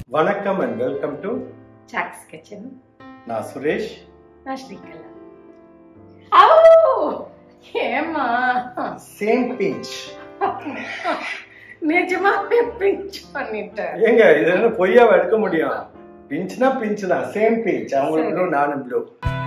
வணக்கம் and welcome to Sax kitchen நான் சுரேஷ் நான் ஸ்ரீகலா ஓ ஏமா சேம் பிஞ்ச் நிஜமாவே பிஞ்ச் பண்ணிட்டேன் ஏங்க இது என்ன பொய்யாவை எடுக்க முடியும் பிஞ்ச்னா பிஞ்ச் தான் சேம் பிஞ்ச் அவங்களுக்கு சரி. blue, நானும் ப்ளூ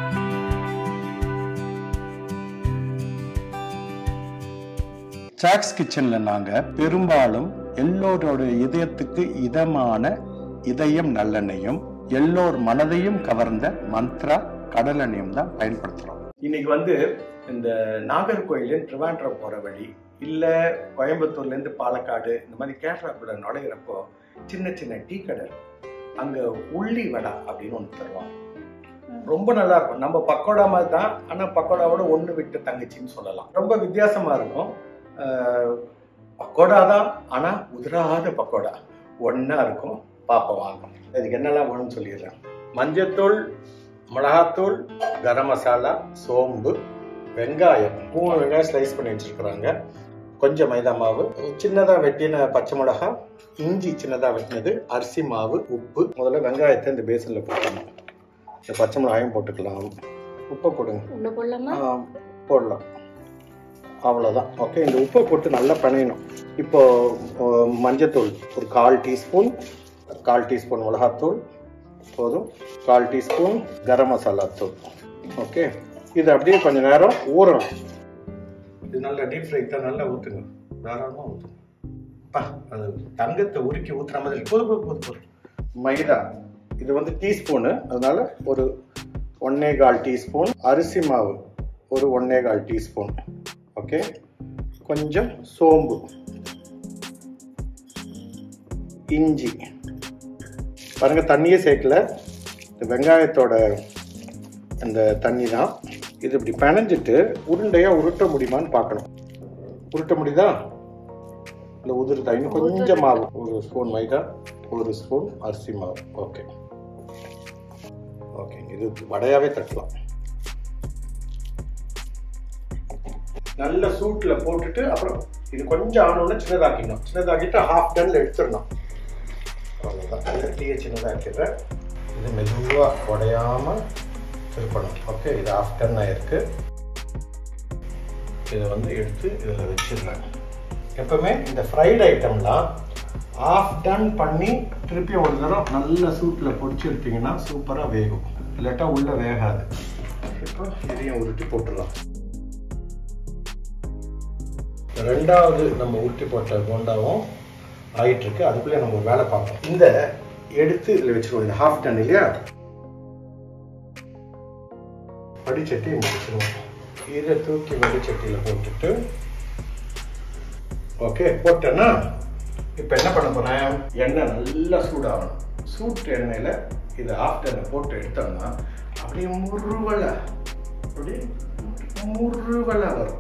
சாக்ஸ் கிச்சனில் நாங்கள் பெரும்பாலும் எல்லோரோட இதயத்துக்கு இதமான இதயம் நல்லெண்ணெயும் எல்லோர் மனதையும் கவர்ந்த மந்த்ரா கடலெண்ணெயும் தான் பயன்படுத்துகிறோம் இன்னைக்கு வந்து இந்த நாகர்கோயிலின் ட்ரிவாண்ட்ரம் போகிற வழி இல்லை கோயம்புத்தூர்லேருந்து பாலக்காடு இந்த மாதிரி கேரளாக்குள்ள நுழையிறப்போ சின்ன சின்ன டீ கடை இருக்கும் அங்கே உள்ளி வடை அப்படின்னு ஒன்று தருவாங்க ரொம்ப நல்லா இருக்கும் நம்ம பக்கோடா மாதிரி தான் ஆனால் பக்கோடாவோட ஒன்று விட்டு தங்கச்சின்னு சொல்லலாம் ரொம்ப வித்தியாசமாக இருக்கும் அஹ், பக்கோடா தான் ஆனால் உதிராத பக்கோடா ஒன்றா இருக்கும் பாப்பா வாங்கும் இதுக்கு என்னெல்லாம் வேணும்னு சொல்லிடுறேன் மஞ்சத்தூள் மிளகாத்தூள் கரம் மசாலா சோம்பு வெங்காயம் மூணு வெங்காயம் ஸ்லைஸ் பண்ணி வச்சிருக்கிறாங்க கொஞ்சம் மைதா மாவு சின்னதாக வெட்டின பச்சை மிளகா இஞ்சி சின்னதாக வெட்டினது அரிசி மாவு உப்பு முதல்ல வெங்காயத்தை இந்த பேசனில் போட்டணும் இந்த பச்சை மிளகாயும் போட்டுக்கலாம் உப்பை போடுங்க உள்ள போடலாமா ஆ, போடலாம் அவ்வளோதான் ஓகே இந்த உப்பை போட்டு நல்லா பிணையணும் இப்போ ஓ, மஞ்சத்தூள் ஒரு கால் டீஸ்பூன் கால் டீஸ்பூன் மிளகாத்தூள் போதும் கால் டீஸ்பூன் கரம் மசாலா தூள் ஓகே இது அப்படியே கொஞ்ச நேரம் ஊறணும் இது நல்லா டீப் ஃப்ரை தான் நல்லா ஊற்றுங்க தாராளமாக ஊற்றுங்க பா அது தங்கத்தை உருக்கி ஊற்றுற மாதிரி இருக்கு. போதும் போதும் போதும் போதும் மைதா இது வந்து டீஸ்பூனு அதனால ஒரு ஒன்னே கால் டீஸ்பூன் அரிசி மாவு ஒரு ஒன்னே கால் டீஸ்பூன் ஓகே கொஞ்சம் சோம்பு இஞ்சி பாருங்க தண்ணியே சேர்க்கல இந்த வெங்காயத்தோட அந்த தண்ணி தான் இது இப்படி பிணைஞ்சிட்டு உருண்டையா உருட்ட முடியுமான்னு பார்க்கணும் உருட்ட முடியுதா இல்லை உதிர்தா இன்னும் கொஞ்சம் மாவு ஒரு ஸ்பூன் மைதா ஒரு ஸ்பூன் அரிசி மாவு ஓகே ஓகே இது வடையாவே தட்டலாம் நல்ல சூட்ல போட்டுட்டு அப்புறம் இது கொஞ்சம் ஆனோன்னு சின்னதாக்கிடணும் சின்னதாக்கிட்டு ஹாஃப் டன்ல எடுத்துடணும் அவ்வளோதான் டீயை சின்னதாக்கிடுறேன் இது மெதுவாக உடையாம திருப்பணும் ஓகே இது ஹாஃப் டன் ஆயிருக்கு இதை வந்து எடுத்து இதில் வச்சிடலாம் எப்பவுமே இந்த ஃப்ரைட் ஐட்டம்லாம் ஆஃப் டன் பண்ணி திருப்பி ஒரு தடவை நல்ல சூட்டில் பொடிச்சு எடுத்தீங்கன்னா சூப்பராக வேகும் இல்லாட்டா உள்ள வேகாது இப்போ இதையும் உருட்டி போட்டுடலாம் ரெண்டாவது நம்ம உருட்டி போட்ட போண்டாவும் ஆயிட்டு இருக்கு அதுக்குள்ளே நம்ம ஒரு வேலை பார்ப்போம் இந்த எடுத்து இதில் வச்சிருவோம் இந்த ஹாஃப் டன் இல்லையா வடிச்சட்டியை முடிச்சிருவோம் இதை தூக்கி வடிச்சட்டியில் போட்டுட்டு ஓகே போட்டேன்னா இப்போ என்ன பண்ண போறேன் எண்ணெய் நல்லா சூடாகணும் சூட்டு எண்ணெயில் இதை ஆஃப்டர்னை போட்டு எடுத்தோம்னா அப்படியே முருவலை அப்படியே முருவலை வரும்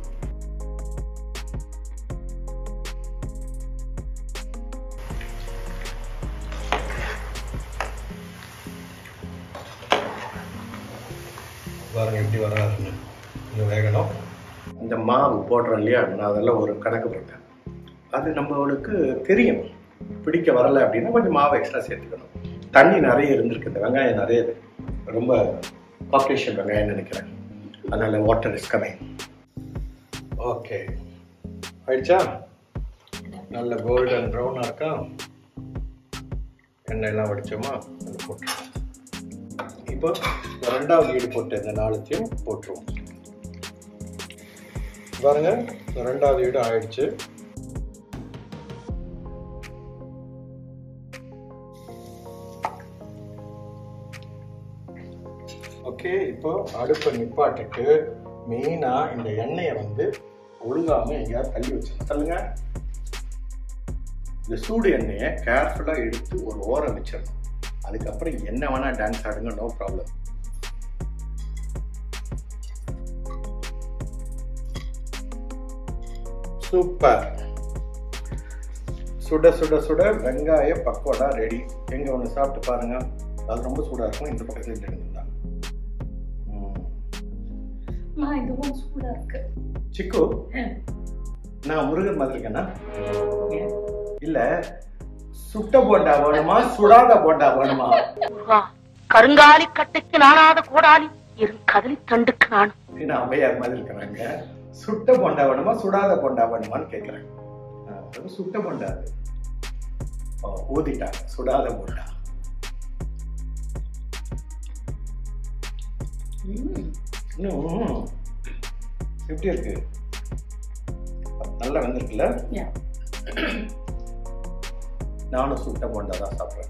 பாருங்க எப்படி வராதுன்னு இன்னும் வேகணும் இந்த மாவு போடுறோம் இல்லையா நான் அதெல்லாம் ஒரு கணக்கு போட்டேன் அது நம்மளுக்கு தெரியும் பிடிக்க வரலை அப்படின்னா கொஞ்சம் மாவு எக்ஸ்ட்ரா சேர்த்துக்கணும் தண்ணி நிறைய இருந்திருக்கு இந்த வெங்காயம் நிறைய இது. ரொம்ப பாப்புலேஷன் வெங்காயம் நினைக்கிறேன் அதனால வாட்டர் இஸ் கமிங் ஓகே ஆயிடுச்சா நல்ல கோல்டன் ப்ரௌனாக இருக்கா எண்ணெயெல்லாம் வடிச்சோமா அது போட்டுருவோம் இப்போ ரெண்டாவது ஈடு போட்ட இந்த நாலுத்தையும் போட்டுருவோம் பாருங்க இந்த ரெண்டாவது ஈடு ஆயிடுச்சு ஓகே இப்போ அடுப்பை நிப்பாட்டிட்டு மெயினா இந்த எண்ணெயை வந்து ஒழுங்காம எங்கேயாவது தள்ளி வச்சு தள்ளுங்க இந்த சூடு எண்ணெயை கேர்ஃபுல்லா எடுத்து ஒரு ஓரம் வச்சிடணும் அதுக்கப்புறம் என்ன வேணா டான்ஸ் ஆடுங்க நோ ப்ராப்ளம் சூப்பர் சுட சுட சுட வெங்காய பக்கோடா ரெடி எங்க ஒன்று சாப்பிட்டு பாருங்க அது ரொம்ப சூடா இருக்கும் இந்த பக்கத்துல இருந்தா அம்மா இதுவும் சூடா இருக்கு சிக்கு நான் முருகன் மாதிரி இருக்கேனா ஏன்? இல்ல சுட்ட போண்டா வேணுமா சுடாத போண்டா வேணுமா முருகா கருங்காலி கட்டைக்கு நானாத கோடாலி என் கதலி தண்டுக்கு நானும் என்ன அவையார் மாதிரி இருக்கிறாங்க சுட்ட போண்டா வேணுமா சுடாத போண்டா வேணுமான்னு கேட்குறாங்க சுட்ட போண்டா அது ஓ, ஊதிட்டாங்க சுடாத போண்டா ம். இன்னும் எப்படி இருக்கு நல்லா வந்திருக்குல்ல Yeah. நானும் சுட்ட போண்டா தான் சாப்பிட்றேன்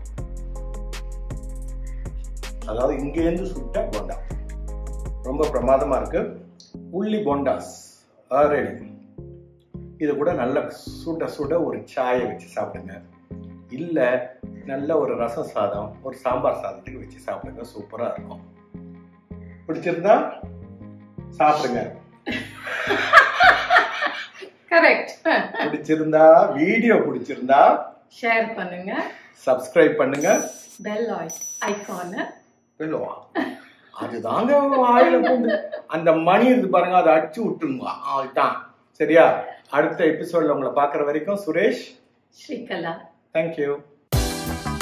அதாவது இங்கேருந்து சுட்ட போண்டா ரொம்ப பிரமாதமா இருக்கு உள்ளி போண்டாஸ் ரெடி இது கூட நல்ல சுட சுட ஒரு சாயை வச்சு சாப்பிடுங்க இல்ல நல்ல ஒரு ரசம் சாதம் ஒரு சாம்பார் சாதத்துக்கு வச்சு சாப்பிடுங்க சூப்பரா இருக்கும் பிடிச்சிருந்தா சாப்பிடுங்க கரெக்ட் பிடிச்சிருந்தா வீடியோ பிடிச்சிருந்தா ஷேர் பண்ணுங்க சப்ஸ்கிரைப் பண்ணுங்க பெல் ஐகானை சொல்லுவா அதுதாங்க வாயில பூந்து அந்த மணி இருக்கு பாருங்க அதை அடிச்சு விட்டுருங்க அதுதான் சரியா அடுத்த எபிசோட்ல உங்களை பார்க்குற வரைக்கும் சுரேஷ் ஸ்ரீகலா தேங்க்யூ